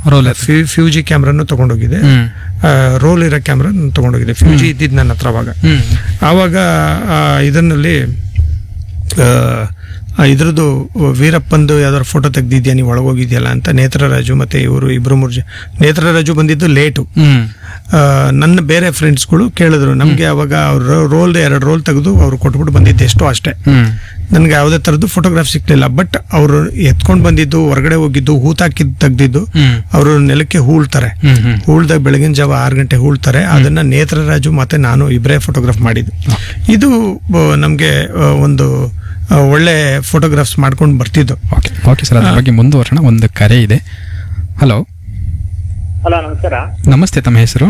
Roll Fuji ಕ್ಯಾಮ್ರಾನು ತಗೊಂಡೋಗಿದೆ ಹ್ಮ್ ರೋಲ್ ಇರೋ ಕ್ಯಾಮ್ರಾ ತಗೊಂಡೋಗಿದೆ ಫ್ಯೂಜಿ ಇದ್ದಿದ್ದು ನನ್ನ ಹತ್ರ ಅವಾಗ ಹ್ಮ್ ಆವಾಗ ಆ, ಇದರಲ್ಲಿ ಆ, ಇದ್ರದ್ದು ವೀರಪ್ಪಂದು ಯಾವ್ದಾದ್ರು ಫೋಟೋ ತೆಗ್ದಿದ್ಯಾ ನೀವು ಒಳಗೋಗಿದ್ಯಲ್ಲ ಅಂತ ನೇತ್ರರಾಜು ಮತ್ತೆ ಇವರು ಇಬ್ರು ಮೂರು ಜನ ನೇತ್ರರಾಜು ಬಂದಿದ್ದು ಲೇಟು ಹ್ಮ್ ಆ, ನನ್ನ ಬೇರೆ ಫ್ರೆಂಡ್ಸ್ಗಳು ಕೇಳಿದ್ರು ನಮಗೆ ಅವಾಗ ಅವ್ರ ರೋಲ್ ಎರಡು ರೋಲ್ ತೆಗೆದು ಅವ್ರು ಕೊಟ್ಬಿಟ್ಟು ಬಂದಿದ್ದು ಎಷ್ಟೋ ಅಷ್ಟೇ ಹ್ಮ್ ನನಗೆ ಯಾವುದೇ ಥರದ್ದು ಫೋಟೋಗ್ರಾಫ್ ಸಿಕ್ಲಿಲ್ಲ ಬಟ್ ಅವರು ಎತ್ಕೊಂಡು ಬಂದಿದ್ದು ಹೊರಗಡೆ ಹೋಗಿದ್ದು ಹೂತಾಕಿದ್ದು ತೆಗ್ದಿದ್ದು ಹ್ಮ್ ಅವರು ನೆಲಕ್ಕೆ ಹೂಳ್ತಾರೆ ಹ್ಮ್ ಹ್ಮ್ ಹೂಳ್ದಾಗ ಬೆಳಗಿನ ಜಾವ ಆರು ಗಂಟೆ ಹೂಳ್ತಾರೆ ಅದನ್ನ ನೇತ್ರರಾಜು ಮತ್ತೆ ನಾನು ಇಬ್ಬರೇ ಫೋಟೋಗ್ರಾಫ್ ಮಾಡಿದ್ದು ಇದು ನಮಗೆ ಒಂದು ಆ, ಒಳ್ಳೆ ಫೋಟೋಗ್ರಾಫ್ಸ್ ಮಾಡ್ಕೊಂಡು ಬರ್ತಿದ್ದು ಓಕೆ ಓಕೆ ಸರ್ ಅದ್ರ ಬಗ್ಗೆ ಮುಂದುವರೋಣ ಒಂದು ಕರೆ ಇದೆ ಹಲೋ ಹಲೋ ನಮಸ್ಕಾರ ನಮಸ್ತೆ ತಮ್ಮ ಹೆಸರು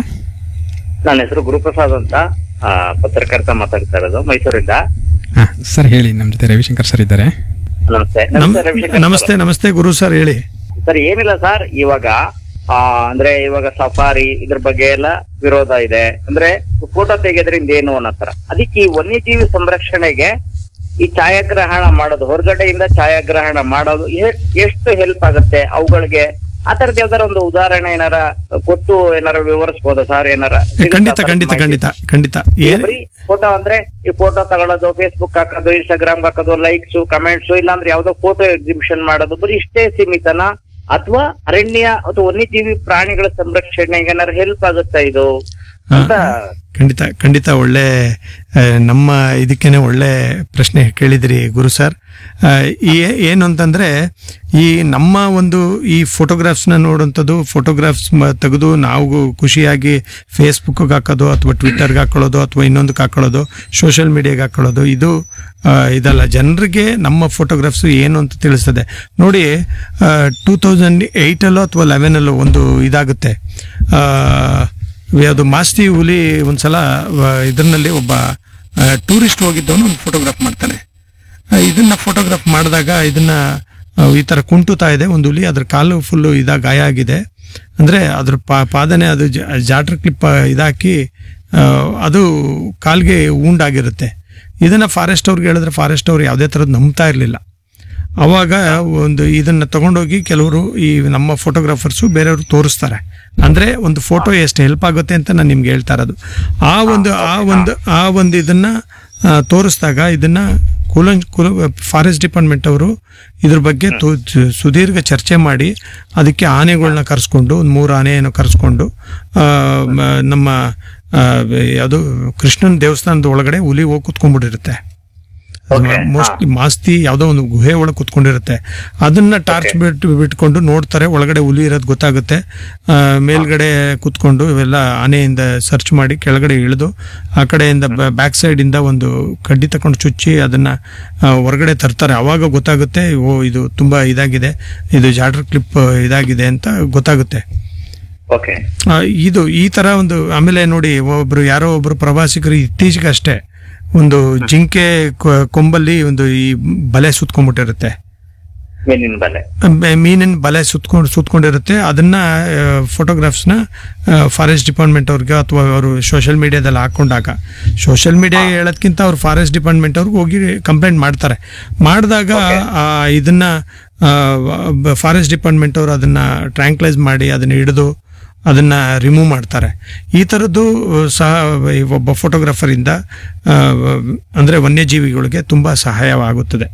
ನನ್ನ ಹೆಸರು ಗುರುಪ್ರಸಾದ್ ಅಂತ ಆ, ಪತ್ರಕರ್ತ ಮಾತಾಡ್ತಾ ಇರೋದು ಮೈಸೂರಿಂದ ಹಾ ಸರ್ ಹೇಳಿ ನಮ್ಮ ಜೊತೆ ರವಿಶಂಕರ್ ಸರ್ ಇದ್ದಾರೆ ನಮಸ್ತೆ ನಮ್- ನಮಸ್ತೆ ರವಿಶಂಕರ್ ನಮಸ್ತೆ ನಮಸ್ತೆ ಗುರು ಸರ್ ಹೇಳಿ ಸರ್ ಏನಿಲ್ಲ ಸರ್ ಇವಾಗ ಆ ಅಂದ್ರೆ ಇವಾಗ ಸಫಾರಿ ಇದ್ರ ಬಗ್ಗೆ ಎಲ್ಲ ವಿರೋಧ ಇದೆ ಅಂದ್ರೆ ಫೋಟೋ ತೆಗೆಯೋದ್ರಿಂದ ಏನು ಅನ್ನತ್ತರ ಅದಕ್ಕೆ ಈ ವನ್ಯಜೀವಿ ಸಂರಕ್ಷಣೆಗೆ ಈ ಛಾಯಾಗ್ರಹಣ ಮಾಡೋದು ಹೊರಗಡೆಯಿಂದ ಛಾಯಾಗ್ರಹಣ ಮಾಡೋದು ಎ- ಎಷ್ಟು ಹೆಲ್ಪ್ ಆಗುತ್ತೆ ಅವುಗಳಿಗೆ ಆ ತರದ್ ಯಾವ್ದಾರ ಒಂದು ಉದಾಹರಣೆ ಏನಾರ ಕೊಟ್ಟು ಏನಾರ ವಿವರಿಸ್ಬೋದಾ ಸರ್ ಏನಾರ ಸಿಗುತ್ತಾ ಖಂಡಿತ ಸರ್ ಖಂಡಿತ ಮಾಹಿತಿ? ಖಂಡಿತ ಖಂಡಿತ ಏನ್ ಬರೀ ಫೋಟೋ ಅಂದ್ರೆ ಈ ಫೋಟೋ ತಗೊಳ್ಳೋದು ಫೇಸ್ಬುಕ್ ಹಾಕೋದು ಇನ್ಸ್ಟಾಗ್ರಾಮ್ ಹಾಕೋದು ಲೈಕ್ಸ್ ಕಮೆಂಟ್ಸ್ ಇಲ್ಲಾಂದ್ರೆ ಯಾವ್ದೋ ಫೋಟೋ ಎಕ್ಸಿಬಿಷನ್ ಮಾಡೋದು ಬರೀ ಇಷ್ಟೇ ಸೀಮಿತನ ಅಥವಾ ಅರಣ್ಯ ಅಥವಾ ವನ್ಯಜೀವಿ ಪ್ರಾಣಿಗಳ ಸಂರಕ್ಷಣೆಗೆ ಏನಾರು ಹೆಲ್ಪ್ ಆಗುತ್ತಾ ಇದು ಅಂತ ಖಂಡಿತ ಖಂಡಿತ ಒಳ್ಳೆ ಆ, ನಮ್ಮ ಇದಕ್ಕೇನೆ ಒಳ್ಳೆ ಪ್ರಶ್ನೆ ಕೇಳಿದ್ರಿ ಗುರು ಸರ್ ಆ, ಈ ಏನು ಅಂತಂದ್ರೆ ಈ ನಮ್ಮ ಒಂದು ಈ ಫೋಟೋಗ್ರಾಫ್ಸ್ನ ನೋಡುವಂಥದ್ದು ಫೋಟೋಗ್ರಾಫ್ಸ್ ತೆಗೆದು ನಾವು ಖುಷಿಯಾಗಿ ಫೇಸ್ಬುಕ್ಗೆ ಹಾಕೋದು ಅಥವಾ ಟ್ವಿಟ್ಟರ್ಗೆ ಹಾಕೊಳ್ಳೋದು ಅಥವಾ ಇನ್ನೊಂದಕ್ಕೆ ಹಾಕೊಳ್ಳೋದು ಸೋಷಿಯಲ್ ಮೀಡಿಯಾಗೆ ಹಾಕೊಳ್ಳೋದು ಇದು ಆ, ಇದಲ್ಲ ಜನರಿಗೆ ನಮ್ಮ ಫೋಟೋಗ್ರಾಫ್ಸ್ ಏನು ಅಂತ ತಿಳಿಸ್ತದೆ ನೋಡಿ ಟೂ ತೌಸಂಡ್ ಏಯ್ಟಲ್ಲೋ ಅಥವಾ ಲೆವೆನಲ್ಲೋ ಒಂದು ಇದಾಗುತ್ತೆ ಆ, ಯಾವುದು ಮಾಸ್ತಿ ಹುಲಿ ಒಂದ್ಸಲ ಇದರಲ್ಲಿ ಒಬ್ಬ ಟೂರಿಸ್ಟ್ ಹೋಗಿದ್ದವನು ಒಂದು ಫೋಟೋಗ್ರಾಫ್ ಮಾಡ್ತಾನೆ ಆ, ಇದನ್ನ ಫೋಟೋಗ್ರಾಫ್ ಮಾಡಿದಾಗ ಇದನ್ನ ಆ, ಈ ತರ ಕುಂಟುತ್ತಾ ಇದೆ ಒಂದು ಹುಲಿ ಅದ್ರ ಕಾಲು ಫುಲ್ಲು ಇದ ಗಾಯ ಆಗಿದೆ ಅಂದ್ರೆ ಅದ್ರ ಪಾ ಪಾದನೆ ಅದು ಜ- ಜಾಟ್ರ್ ಕ್ಲಿಪ್ ಇದಾಕಿ ಆ, ಅದು ಕಾಲ್ಗೆ ಆಗಿರುತ್ತೆ ಇದನ್ನ ಫಾರೆಸ್ಟ್ ಅವ್ರಿಗೆ ಹೇಳಿದ್ರೆ ಫಾರೆಸ್ಟ್ ಅವ್ರು ಯಾವುದೇ ಥರದ್ದು ನಂಬ್ತಾ ಇರಲಿಲ್ಲ ಅವಾಗ ಒಂದು ಇದನ್ನ ತಗೊಂಡೋಗಿ ಕೆಲವರು ಈ ನಮ್ಮ ಫೋಟೋಗ್ರಾಫರ್ಸು ಬೇರೆಯವರು ತೋರಿಸ್ತಾರೆ ಅಂದ್ರೆ ಒಂದು ಫೋಟೋ ಎಷ್ಟು ಹೆಲ್ಪ್ ಆಗುತ್ತೆ ಅಂತ ನಾನು ನಿಮ್ಗೆ ಹೇಳ್ತಾ ಇರೋದು ಆ ಒಂದು ಆ ಒಂದು ಆ ಒಂದು ಇದನ್ನ ಆ, ತೋರಿಸಿದಾಗ ಇದನ್ನ ಕೂಲಂ ಕುಲ ಫಾರೆಸ್ಟ್ ಡಿಪಾರ್ಟ್ಮೆಂಟ್ ಅವರು ಇದ್ರ ಬಗ್ಗೆ ತು- ಸು- ಸುದೀರ್ಘ ಚರ್ಚೆ ಮಾಡಿ ಅದಕ್ಕೆ ಆನೆಗಳನ್ನ ಕರೆಸ್ಕೊಂಡು ಒಂದು ಮೂರು ಆನೆ ಏನೋ ಕರೆಸ್ಕೊಂಡು ಆ, ಮ- ನಮ್ಮ ಯಾವುದು ಕೃಷ್ಣನ ದೇವಸ್ಥಾನದ ಒಳಗಡೆ ಹುಲಿ ಹೋಗಿ ಕುತ್ಕೊಂಡ್ಬಿಟ್ಟಿರುತ್ತೆ Okay, ಮೋಸ್ಟ್ಲಿ ಮಾಸ್ತಿ ಯಾವುದೋ ಒಂದು ಗುಹೆ ಒಳಗೆ ಕುತ್ಕೊಂಡಿರುತ್ತೆ ಅದನ್ನ ಟಾರ್ಚ್ ಬಿಟ್ಟು ಬಿಟ್ಕೊಂಡು ನೋಡ್ತಾರೆ ಒಳಗಡೆ ಹುಲಿ ಇರೋದು ಗೊತ್ತಾಗುತ್ತೆ ಆ, ಮೇಲ್ಗಡೆ ಕುತ್ಕೊಂಡು ಇವೆಲ್ಲ ಆನೆಯಿಂದ ಸರ್ಚ್ ಮಾಡಿ ಕೆಳಗಡೆ ಇಳಿದು ಆ ಕಡೆಯಿಂದ ಬ್ಯಾಕ್ ಸೈಡ್ ಇಂದ ಒಂದು ಕಡ್ಡಿ ತಕೊಂಡು ಚುಚ್ಚಿ ಅದನ್ನ ಆ, ಹೊರಗಡೆ ತರ್ತಾರೆ ಅವಾಗ ಗೊತ್ತಾಗುತ್ತೆ ಓ ಇದು ತುಂಬಾ ಇದಾಗಿದೆ ಇದು ಜಾಡ್ರ್ ಕ್ಲಿಪ್ ಇದಾಗಿದೆ ಅಂತ ಗೊತ್ತಾಗುತ್ತೆ ಓಕೆ ಆ, ಇದು ಈ ತರ ಒಂದು ಆಮೇಲೆ ನೋಡಿ ಒಬ್ರು ಯಾರೋ ಒಬ್ರು ಪ್ರವಾಸಿಗರು ಇತ್ತೀಚೆಗೆ ಅಷ್ಟೇ ಒಂದು ಜಿಂಕೆ ಕೊ- ಕೊಂಬಲ್ಲಿ ಒಂದು ಈ ಬಲೆ ಸುತ್ಕೊಂಡ್ಬಿಟ್ಟಿರುತ್ತೆ ಮೀನಿನ ಬಲೆ ಬೆ- ಮೀನಿನ ಬಲೆ ಸುತ್ಕೊಂಡು ಸುತ್ಕೊಂಡಿರುತ್ತೆ ಅದನ್ನ ಫೋಟೋಗ್ರಾಫ್ಸ್ನ ಫಾರೆಸ್ಟ್ ಡಿಪಾರ್ಟ್ಮೆಂಟ್ ಅವ್ರಿಗೆ ಅಥವಾ ಅವರು ಸೋಷಿಯಲ್ ಮೀಡಿಯಾದಲ್ಲಿ ಹಾಕೊಂಡಾಗ ಸೋಷಿಯಲ್ ಮೀಡಿಯಾ ಹೇಳೋದ್ಕಿಂತ ಅವ್ರು ಫಾರೆಸ್ಟ್ ಡಿಪಾರ್ಟ್ಮೆಂಟ್ ಅವ್ರಿಗೆ ಹೋಗಿ ಕಂಪ್ಲೇಂಟ್ ಮಾಡ್ತಾರೆ ಮಾಡಿದಾಗ ಆ, ಇದನ್ನ ಫಾರೆಸ್ಟ್ ಡಿಪಾರ್ಟ್ಮೆಂಟ್ ಅವರು ಅದನ್ನ ಟ್ರ್ಯಾಂಕ್ಲೈಸ್ ಮಾಡಿ ಅದನ್ನ ಹಿಡಿದು ಅದನ್ನ ರಿಮೂವ್ ಮಾಡ್ತಾರೆ ಈ ಥರದ್ದು ಸಹ ಈ ಒಬ್ಬ ಫೋಟೋಗ್ರಾಫರ್ ಇಂದ ಆ, ಅಂದ್ರೆ ವನ್ಯಜೀವಿಗಳಿಗೆ ತುಂಬಾ ಸಹಾಯವಾಗುತ್ತದೆ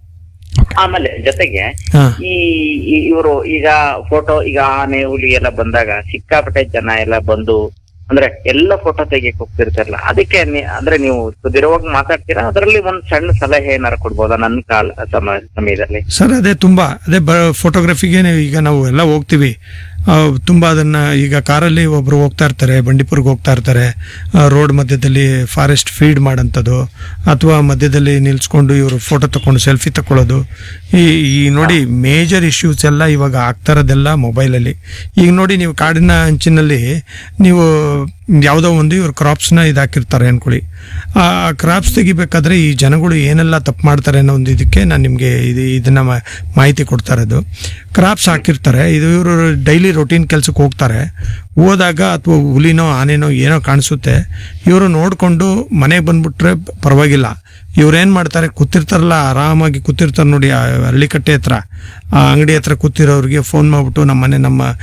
ಆಮೇಲೆ ಜೊತೆಗೆ ಹಾ. ಈ ಇವರು ಈಗ ಫೋಟೋ ಈಗ ಆನೆ ಹುಲಿ ಎಲ್ಲ ಬಂದಾಗ ಸಿಕ್ಕಾಪಟ್ಟೆ ಜನ ಎಲ್ಲ ಬಂದು ಅಂದ್ರೆ ಎಲ್ಲ ಫೋಟೋ ತೆಗಿಯಕ್ ಹೋಗ್ತಿರ್ತಾರಲ್ಲ ಅದಕ್ಕೆ ನೀ- ಅಂದ್ರೆ ನೀವು ಸುದೀರ್ಘವಾಗಿ ಮಾತಾಡ್ತೀರಾ ಅದರಲ್ಲಿ ಒಂದ್ ಸಣ್ಣ ಸಲಹೆ ಏನಾರು ಕೊಡ್ಬೋದಾ ನನ್ನ ಕಾಲ ಸಮ- ಸಮಯದಲ್ಲಿ ಸರ್ ಅದೇ ತುಂಬಾ ಅದೇ ಬ ಫೋಟೋಗ್ರಫಿಗೆ ಈಗ ನಾವು ಎಲ್ಲ ಹೋಗ್ತೀವಿ ಆ, ತುಂಬಾ ಅದನ್ನ ಈಗ ಕಾರಲ್ಲಿ ಒಬ್ರು ಹೋಗ್ತಾ ಇರ್ತಾರೆ ಬಂಡೀಪುರ್ಗೆ ಹೋಗ್ತಾ ಇರ್ತಾರೆ ರೋಡ್ ಮಧ್ಯದಲ್ಲಿ ಫಾರೆಸ್ಟ್ ಫೀಡ್ ಮಾಡೋಂಥದ್ದು ಅಥವಾ ಮಧ್ಯದಲ್ಲಿ ನಿಲ್ಸ್ಕೊಂಡು ಇವರು ಫೋಟೋ ತಕೊಂಡು ಸೆಲ್ಫಿ ತಕೊಳ್ಳೋದು ಈ ಈ ನೋಡಿ ಮೇಜರ್ ಇಶ್ಯೂಸ್ ಎಲ್ಲ ಇವಾಗ ಆಗ್ತಾ ಇರೋದೆಲ್ಲ ಮೊಬೈಲಲ್ಲಿ ಈಗ ನೋಡಿ ನೀವು ಕಾಡಿನ ಅಂಚಿನಲ್ಲಿ ನೀವು ಯಾವುದೋ ಒಂದು ಇವ್ರು ಕ್ರಾಪ್ಸ್ನ ಇದಾಕಿರ್ತಾರೆ ಅನ್ಕೊಳ್ಳಿ ಆ ಕ್ರಾಪ್ಸ್ ತೆಗಿಬೇಕಾದ್ರೆ ಈ ಜನಗಳು ಏನೆಲ್ಲ ತಪ್ಪು ಮಾಡ್ತಾರೆ ಅನ್ನೋ ಒಂದು ಇದಕ್ಕೆ ನಾನು ನಿಮಗೆ ಇದು ಇದನ್ನ ಮಾ- ಮಾಹಿತಿ ಕೊಡ್ತಾ ಇರೋದು ಕ್ರಾಪ್ಸ್ ಹಾಕಿರ್ತಾರೆ ಇದು ಇವರು ಡೈಲಿ ರೊಟೀನ್ ಕೆಲ್ಸಕ್ಕೆ ಹೋಗ್ತಾರೆ ಹೋದಾಗ ಅಥವಾ ಹುಲಿನೋ ಆನೆನೋ ಏನೋ ಕಾಣಿಸುತ್ತೆ ಇವರು ನೋಡಿಕೊಂಡು ಮನೆಗೆ ಬಂದ್ಬಿಟ್ರೆ ಪರವಾಗಿಲ್ಲ ಇವ್ರೇನ್ ಮಾಡ್ತಾರೆ ಕೂತಿರ್ತಾರಲ್ಲ ಆರಾಮಾಗಿ ಕೂತಿರ್ತಾರೆ ನೋಡಿ ಆ ಹಳ್ಳಿಕಟ್ಟೆ ಹತ್ರ ಆ ಅಂಗಡಿ ಹತ್ರ ಕೂತಿರೋರಿಗೆ ಫೋನ್ ಮಾಡ್ಬಿಟ್ಟು ನಮ್ಮ ಮನೆ ನಮ್ಮ